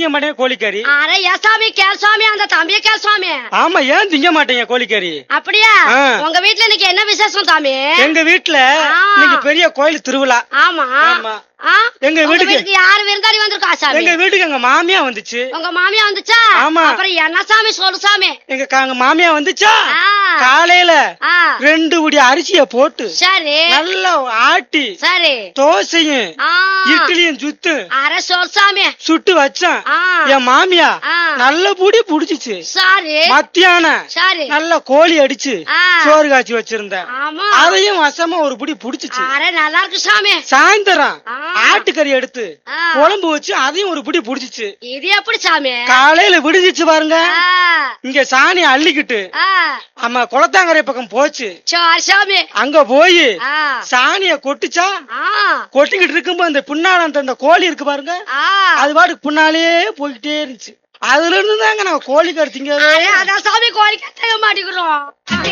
திங்க மாட்டேங்க கோழிக்கறி அட ஏன் சாமி கேள் சாமி அந்த தம்பிய கேள் சாமி ஆமா ஏன் திங்க மாட்டேங்க கோழிக்கறி அப்படியா ஆ. உங்க வீட்டுல இன்னைக்கு என்ன விசேஷம் சாமி எங்க வீட்டுல ஆ. இன்னைக்கு பெரிய கோயில் திருவிழா ஆமா ஆமா. ஆ? எங்க உங்க வீட்டுக்கு- வீட்டுக்கு யாரு விருந்தாளி வந்திருக்கா சாமி எங்க வீட்டுக்கு எங்க மாமியா வந்துச்சு உங்க மாமியா வந்துச்சா ஆமா. அப்புறம் என்ன சாமி சொல்லு சாமி எங்க க- எங்க மாமியா வந்துச்சா ஆ. காலையில ஆ. ரெண்டு உடி அரிசிய போட்டு சரி நல்லா ஆட்டி சரி தோசையும் ஆ. இட்லியும் சுத்து அரை சொல் சாமி சுட்டு வச்சேன் ஆ. என் மாமியா ஆ. நல்ல புடி புடிச்சிச்சு சரி மத்தியானம் சரி நல்ல கோழி அடிச்சு ஆ. சோறு காய்ச்சி வச்சிருந்தேன் ஆமா அதையும் வசமா ஒரு புடி புடிச்சிச்சு அரை நல்லா இருக்கு சாமி சாயந்தரம் ஆ. ஆட்டுக்கறி எடுத்து ஆ. குழம்பு வச்சு அதையும் ஒரு புடி புடிச்சிச்சு இது எப்படி சாமி காலையில விடுதிச்சு பாருங்க ஆ. இங்க சாணி அள்ளிக்கிட்டு ஆ. ஆமா குளத்தாங்கரை பக்கம் போச்சு சரி சாமி அங்க போய் ஆ. சாணிய கொட்டுச்சா ஆ. கொட்டிக்கிட்டு இருக்கும்போது அந்த பின்னால அந்த அந்த கோழி இருக்கு பாருங்க ஆ. அது பாட்டுக்கு பின்னாலே போய்கிட்டே இருந்துச்சு அதுல இருந்து தாங்க நான் கோழி கருத்திங்க அட, அதான் சாமி கோழி கத்த மாட்டேங்கிறோம்